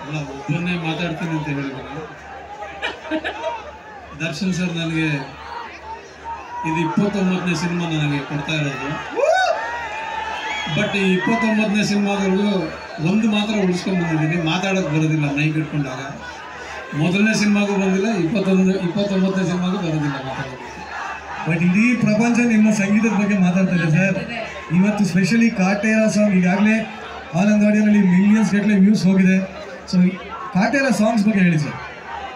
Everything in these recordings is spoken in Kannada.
ಅಲ್ಲ ಒಬ್ಬನ್ನೇ ಮಾತಾಡ್ತೀನಿ ಅಂತ ಹೇಳಿದ್ರು ದರ್ಶನ್ ಸರ್ ನನಗೆ ಇದು ಇಪ್ಪತ್ತೊಂಬತ್ತನೇ ಸಿನಿಮಾ ನನಗೆ ಕೊಡ್ತಾ ಇರೋದು ಬಟ್ ಈ ಇಪ್ಪತ್ತೊಂಬತ್ತನೇ ಸಿನಿಮಾದವರೆಗೂ ಒಂದು ಮಾತ್ರ ಉಳಿಸ್ಕೊಂಡ್ ಬಂದಿದ್ದೀನಿ ಮಾತಾಡೋಕೆ ಬರೋದಿಲ್ಲ ಮೈಕ್ ಇಟ್ಕೊಂಡಾಗ ಮೊದಲನೇ ಸಿನಿಮಾಗೂ ಬಂದಿಲ್ಲ ಇಪ್ಪತ್ತೊಂದು ಇಪ್ಪತ್ತೊಂಬತ್ತನೇ ಸಿನಿಮಾಗೂ ಬರೋದಿಲ್ಲ ಮಾತಾಡೋದು ಬಟ್ ಇಡೀ ಪ್ರಪಂಚ ನಿಮ್ಮ ಸಂಗೀತದ ಬಗ್ಗೆ ಮಾತಾಡ್ತಾರೆ ಸರ್ ಇವತ್ತು ಸ್ಪೆಷಲಿ ಕಾಟೇರ ಸಾಂಗ್ ಈಗಾಗಲೇ ಆನಂದ್ ಆಡಿಯೋನಲ್ಲಿ ಮಿಲಿಯನ್ಸ್ ಗಟ್ಟಲೆ ವ್ಯೂಸ್ ಹೋಗಿದೆ ಸೊ ಕಾಟೇರ ಸಾಂಗ್ಸ್ ಬಗ್ಗೆ ಹೇಳಿ ಸರ್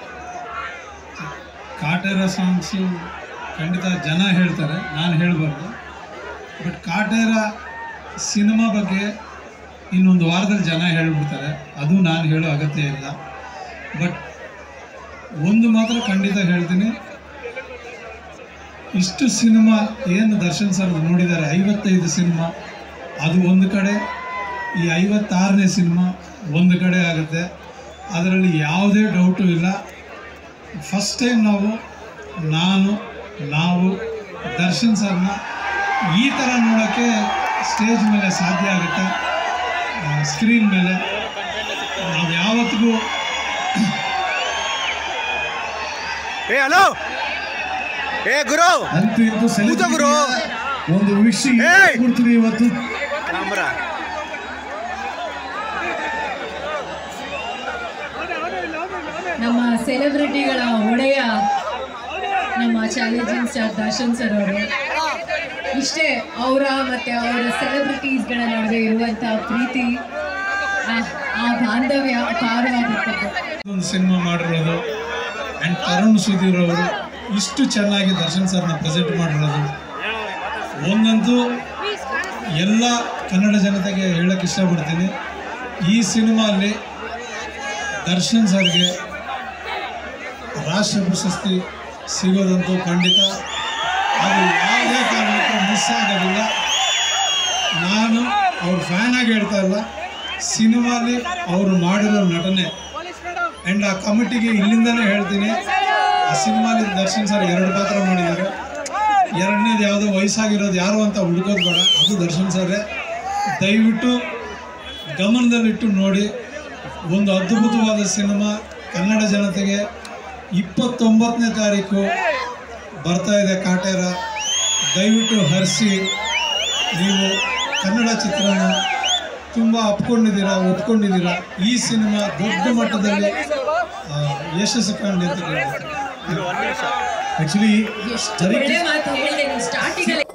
ಕಾಟೇರ ಸಾಂಗ್ಸು ಖಂಡಿತ ಜನ ಹೇಳ್ತಾರೆ ನಾನು ಹೇಳಬಾರ್ದು ಬಟ್ ಕಾಟೇರ ಸಿನಿಮಾ ಬಗ್ಗೆ ಇನ್ನೊಂದು ವಾರದಲ್ಲಿ ಜನ ಹೇಳ್ಬಿಡ್ತಾರೆ ಅದು ನಾನು ಹೇಳೋ ಅಗತ್ಯ ಇಲ್ಲ ಬಟ್ ಒಂದು ಮಾತ್ರ ಖಂಡಿತ ಹೇಳ್ತೀನಿ ಇಷ್ಟು ಸಿನಿಮಾ ಏನು ದರ್ಶನ್ ಸರ್ ನೋಡಿದ್ದಾರೆ ಐವತ್ತೈದು ಸಿನಿಮಾ ಅದು ಒಂದು ಕಡೆ ಈ ಐವತ್ತಾರನೇ ಸಿನಿಮಾ ಒಂದು ಕಡೆ ಆಗುತ್ತೆ ಅದರಲ್ಲಿ ಯಾವುದೇ ಡೌಟು ಇಲ್ಲ ಫಸ್ಟ್ ಟೈಮ್ ನಾವು ನಾನು ನಾವು ದರ್ಶನ್ ಸರ್ನ ಈ ಥರ ನೋಡೋಕ್ಕೆ ಸ್ಟೇಜ್ ಮೇಲೆ ಸಾಧ್ಯ ಆಗುತ್ತೆ ಸ್ಕ್ರೀನ್ ಮೇಲೆ ನಾವು ಯಾವತ್ತಿಗೂ ಏ ಹಲೋ ಏ ಗುರು ಅಂತೂ ಇಂತೂ ಕೂತ ಗುರು. celebrity ಒಂದು ವಿಷಯ ಏಯ್! ಕೊಡ್ತೀವಿ ಇವತ್ತು ಕ್ಯಾಮ್ರಾ ನಮ್ಮ ಸೆಲೆಬ್ರಿಟಿಗಳ ಒಡೆಯ ನಮ್ಮ ಚಾಲೆಂಜಿಂಗ್ ಸ್ಟಾರ್ ದರ್ಶನ್ ಸರ್ ಅವರು ಇಷ್ಟೇ ಅವರ ಮತ್ತೆ ಅವರ ಸೆಲೆಬ್ರಿಟೀಸ್ಗಳ ನಡುವೆ ಇರುವಂಥ ಪ್ರೀತಿ ಆ- ಆ ಬಾಂಧವ್ಯ ಅಪಾರವಾಗಿರ್ತದೆ ಒಂದು ಸಿನಿಮಾ ಮಾಡಿರೋದು ಆ್ಯಂಡ್ ತರುಣ್ ಸುಧೀರ್ ಅವರು ಇಷ್ಟು ಚೆನ್ನಾಗಿ ದರ್ಶನ್ ಸರ್ನ ಪ್ರೆಸೆಂಟ್ ಮಾಡಿರೋದು ಒಂದಂತೂ ಎಲ್ಲ ಕನ್ನಡ ಜನತೆಗೆ ಹೇಳಕ್ಕೆ ಇಷ್ಟಪಡ್ತೀನಿ ಈ ಸಿನಿಮಾಲ್ಲಿ ದರ್ಶನ್ ಸರ್ಗೆ ರಾಷ್ಟ್ರ ಪ್ರಶಸ್ತಿ ಸಿಗೋದಂತೂ ಖಂಡಿತ ಅದು ಯಾವುದೇ ಕಾರಣಕ್ಕೂ ಮಿಸ್ ಆಗೋದಿಲ್ಲ ನಾನು ಅವ್ರ ಫ್ಯಾನ್ ಆಗಿ ಹೇಳ್ತಾ ಇಲ್ಲ ಸಿನಿಮಾಲಿ ಅವರು ಮಾಡಿರೋ ನಟನೆ ಆ್ಯಂಡ್ ಆ ಕಮಿಟಿಗೆ ಇಲ್ಲಿಂದನೇ ಹೇಳ್ತೀನಿ ಆ ಸಿನಿಮಾಲಿ ದರ್ಶನ್ ಸರ್ ಎರಡು ಪಾತ್ರ ಮಾಡಿದ್ದಾರೆ ಎರಡನೇದು ಯಾವುದೋ ವಯಸ್ಸಾಗಿರೋದು ಯಾರು ಅಂತ ಹುಡುಕೋದು ಬೇಡ ಅದು ದರ್ಶನ್ ಸರ್ರೇ ದಯವಿಟ್ಟು ಗಮನದಲ್ಲಿಟ್ಟು ನೋಡಿ ಒಂದು ಅದ್ಭುತವಾದ ಸಿನಿಮಾ ಕನ್ನಡ ಜನತೆಗೆ ಇಪ್ಪತ್ತೊಂಬತ್ತನೇ ತಾರೀಕು ಬರ್ತಾ ಇದೆ ಕಾಟೇರ ದಯವಿಟ್ಟು ಹರಿಸಿ ನೀವು ಕನ್ನಡ ಚಿತ್ರನ ತುಂಬ ಅಪ್ಕೊಂಡಿದ್ದೀರಾ ಒಪ್ಕೊಂಡಿದ್ದೀರಾ ಈ ಸಿನಿಮಾ ದೊಡ್ಡ ಮಟ್ಟದಲ್ಲಿ ಆ, ಯಶಸ್ಸು ಕಂಡಿದೆ ಆಕ್ಚುಲಿ ಎಷ್ಟು ಒಳ್ಳೆ ಮಾತು ಹೇಳಿದೆ ನೀವು ಸ್ಟಾರ್ಟಿಂಗ್